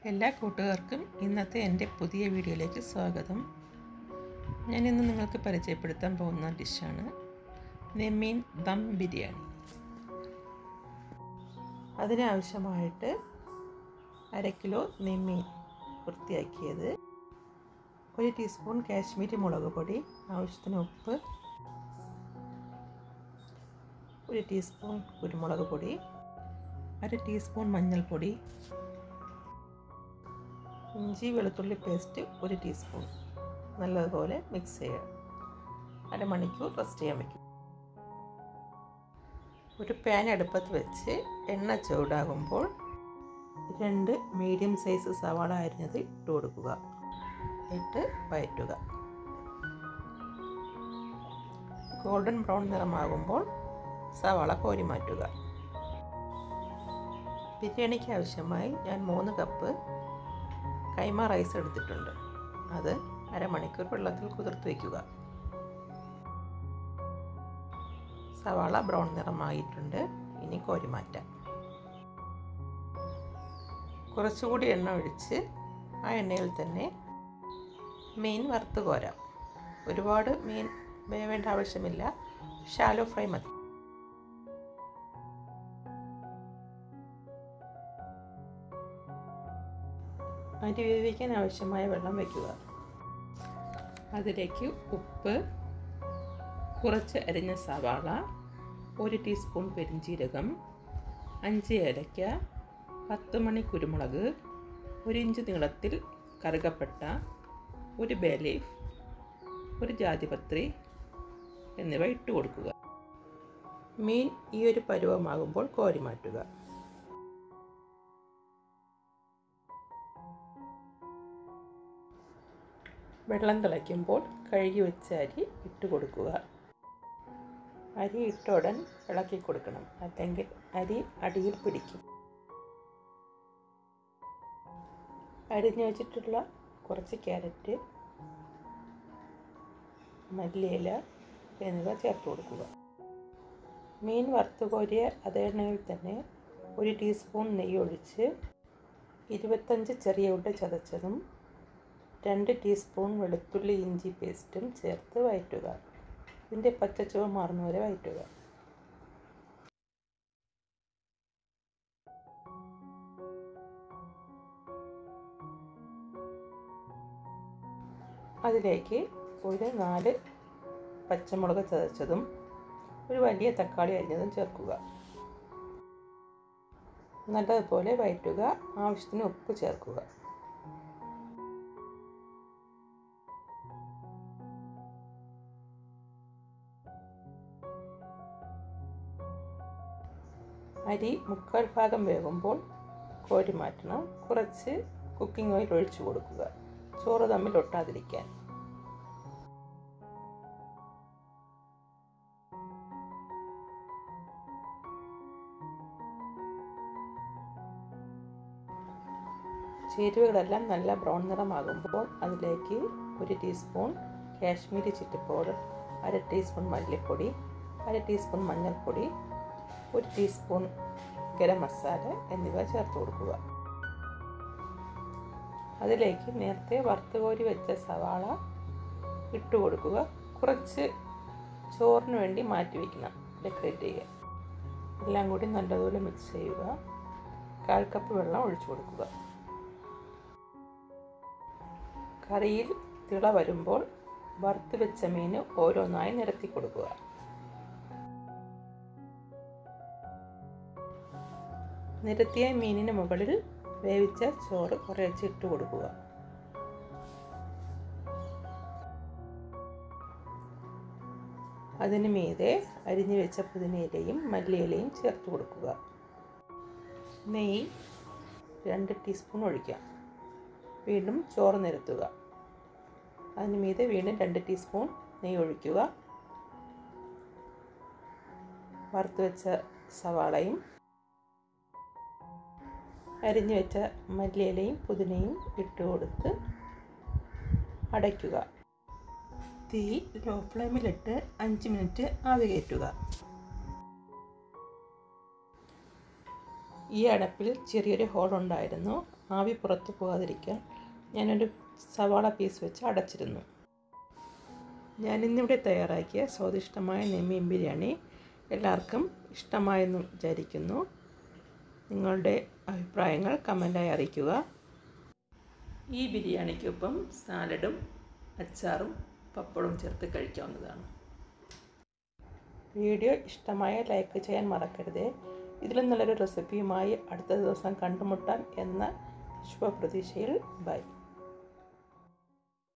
എല്ലാ കൂട്ടുകാർക്കും ഇന്നത്തെ എൻ്റെ പുതിയ വീഡിയോയിലേക്ക് സ്വാഗതം ഞാൻ ഇന്ന് നിങ്ങൾക്ക് പരിചയപ്പെടുത്താൻ പോകുന്ന ഡിഷാണ് നെമ്മീൻ ദം ബിരിയാണി അതിനാവശ്യമായിട്ട് അര കിലോ നെമ്മീൻ വൃത്തിയാക്കിയത് ഒരു ടീസ്പൂൺ കാശ്മീരി മുളക് പൊടി ആവശ്യത്തിന് ഉപ്പ് ഒരു ടീസ്പൂൺ കുരുമുളക് പൊടി അര ടീസ്പൂൺ മഞ്ഞൾപ്പൊടി ഇഞ്ചി വെളുത്തുള്ളി പേസ്റ്റ് ഒരു ടീസ്പൂൺ നല്ലതുപോലെ മിക്സ് ചെയ്യുക അരമണിക്കൂർ റെസ്റ്റ് ചെയ്യാൻ വയ്ക്കും ഒരു പാൻ അടുപ്പത്ത് വെച്ച് എണ്ണ ചൂടാകുമ്പോൾ രണ്ട് മീഡിയം സൈസ് സവാള അരിഞ്ഞത് ഇട്ട് കൊടുക്കുക ഇട്ട് വയറ്റുക ഗോൾഡൻ ബ്രൗൺ നിറമാകുമ്പോൾ സവാള കോരി മാറ്റുക ബിരിയാണിക്ക് ആവശ്യമായി ഞാൻ മൂന്ന് കപ്പ് കൈമ റൈസ് എടുത്തിട്ടുണ്ട് അത് അരമണിക്കൂർ വെള്ളത്തിൽ കുതിർത്ത് വയ്ക്കുക സവാള ബ്രൗൺ നിറമായിട്ടുണ്ട് ഇനി കോരി മാറ്റാം കുറച്ചുകൂടി എണ്ണ ഒഴിച്ച് ആ എണ്ണയിൽ തന്നെ മീൻ വറുത്ത് കോരാം ഒരുപാട് മീൻ വേവേണ്ട ആവശ്യമില്ല ഷാലോ ഫ്രൈ മതി അരി വേവിക്കാൻ ആവശ്യമായ വെള്ളം വയ്ക്കുക അതിലേക്ക് ഉപ്പ് കുറച്ച് അരിഞ്ഞ സവാള ഒരു ടീസ്പൂൺ പെരിഞ്ചീരകം അഞ്ച് ഏലക്ക പത്ത് മണി കുരുമുളക് ഒരു ഇഞ്ച് നീളത്തിൽ കറുകപ്പെട്ട ഒരു ബേലീഫ് ഒരു ജാതിപത്രി എന്നിവ ഇട്ട് കൊടുക്കുക മീൻ ഈ ഒരു പരുവമാകുമ്പോൾ കോരി മാറ്റുക വെള്ളം തിളയ്ക്കുമ്പോൾ കഴുകി വെച്ച അരി ഇട്ട് കൊടുക്കുക അരി ഇട്ട ഉടൻ ഇളക്കി കൊടുക്കണം അല്ലെങ്കിൽ അരി അടിയിൽ പിടിക്കും അരിഞ്ഞു വെച്ചിട്ടുള്ള കുറച്ച് ക്യാരറ്റ് മല്ലിയില എന്നിവ ചേർത്ത് കൊടുക്കുക മീൻ വറുത്ത് കോരിയ അതേ എണ്ണയിൽ തന്നെ ഒരു ടീസ്പൂൺ നെയ്യ് ഒഴിച്ച് ഇരുപത്തഞ്ച് ചെറിയ ഉണ്ട ചതച്ചതും രണ്ട് ടീസ്പൂൺ വെളുത്തുള്ളി ഇഞ്ചി പേസ്റ്റും ചേർത്ത് വയറ്റുക ഇതിൻ്റെ പച്ചച്ചുവ മാറുന്നവരെ വയറ്റുക അതിലേക്ക് ഒരു നാല് പച്ചമുളക് ചതച്ചതും ഒരു വലിയ തക്കാളി അരിഞ്ഞതും ചേർക്കുക നല്ലതുപോലെ വയറ്റുക ആവശ്യത്തിന് ഉപ്പ് ചേർക്കുക അരി മുക്കാൽ ഭാഗം വേകുമ്പോൾ കോരി മാറ്റണം കുറച്ച് കുക്കിംഗ് ഓയിൽ ഒഴിച്ചു കൊടുക്കുക ചോറ് തമ്മിൽ ഒട്ടാതിരിക്കാൻ ചേരുവകളെല്ലാം നല്ല ബ്രൗൺ നിറമാകുമ്പോൾ അതിലേക്ക് ഒരു ടീസ്പൂൺ കാശ്മീരി ചില്ലി പൗഡർ അര ടീസ്പൂൺ മല്ലിപ്പൊടി അര ടീസ്പൂൺ മഞ്ഞൾപ്പൊടി ഒരു ടീസ്പൂൺ ഗരം മസാല എന്നിവ ചേർത്ത് കൊടുക്കുക അതിലേക്ക് നേരത്തെ വറുത്ത് കോരി വെച്ച സവാള ഇട്ട് കൊടുക്കുക കുറച്ച് ചോറിന് വേണ്ടി മാറ്റി വയ്ക്കണം ഡെക്കറേറ്റ് ചെയ്യുക എല്ലാം കൂടി നല്ലതുപോലെ മിക്സ് ചെയ്യുക കാൽ കപ്പ് വെള്ളം ഒഴിച്ചു കൊടുക്കുക കറിയിൽ തിള വരുമ്പോൾ വറുത്ത് വെച്ച മീൻ ഓരോന്നായി നിരത്തി കൊടുക്കുക നിരത്തിയ മീനിന് മുകളിൽ വേവിച്ച ചോറ് കുറേച്ച് ഇട്ട് കൊടുക്കുക അതിന് മീതെ അരിഞ്ഞു വെച്ച പുതിനയിലയും മല്ലിയിലയും ചേർത്ത് കൊടുക്കുക നെയ്യ് രണ്ട് ടീസ്പൂൺ ഒഴിക്കാം വീണ്ടും ചോറ് നിരത്തുക അതിന് മീതെ വീണ്ടും രണ്ട് ടീസ്പൂൺ നെയ്യ് ഒഴിക്കുക വറുത്ത് വെച്ച സവാളയും അരിഞ്ഞു വെച്ച മല്ലിയിലയും പുതിനയും ഇട്ട് കൊടുത്ത് അടയ്ക്കുക തീ ലോ ഫ്ലെയിമിലിട്ട് അഞ്ച് മിനിറ്റ് ആവി കയറ്റുക ഈ അടപ്പിൽ ചെറിയൊരു ഹോളുണ്ടായിരുന്നു ആവി പുറത്തു പോകാതിരിക്കാൻ ഞാനൊരു സവാള പീസ് വെച്ച് അടച്ചിരുന്നു ഞാനിന്നിവിടെ തയ്യാറാക്കിയ സ്വാദിഷ്ടമായ നെമ്മീൻ ബിരിയാണി എല്ലാവർക്കും ഇഷ്ടമായെന്ന് വിചാരിക്കുന്നു നിങ്ങളുടെ അഭിപ്രായങ്ങൾ കമൻറ്റായി അറിയിക്കുക ഈ ബിരിയാണിക്കൊപ്പം സാലഡും അച്ചാറും പപ്പടവും ചേർത്ത് കഴിക്കാവുന്നതാണ് വീഡിയോ ഇഷ്ടമായ ലൈക്ക് ചെയ്യാൻ മറക്കരുത് ഇതിലും നല്ലൊരു റെസിപ്പിയുമായി അടുത്ത ദിവസം കണ്ടുമുട്ടാം എന്ന ശുഭപ്രതീക്ഷയിൽ ബൈ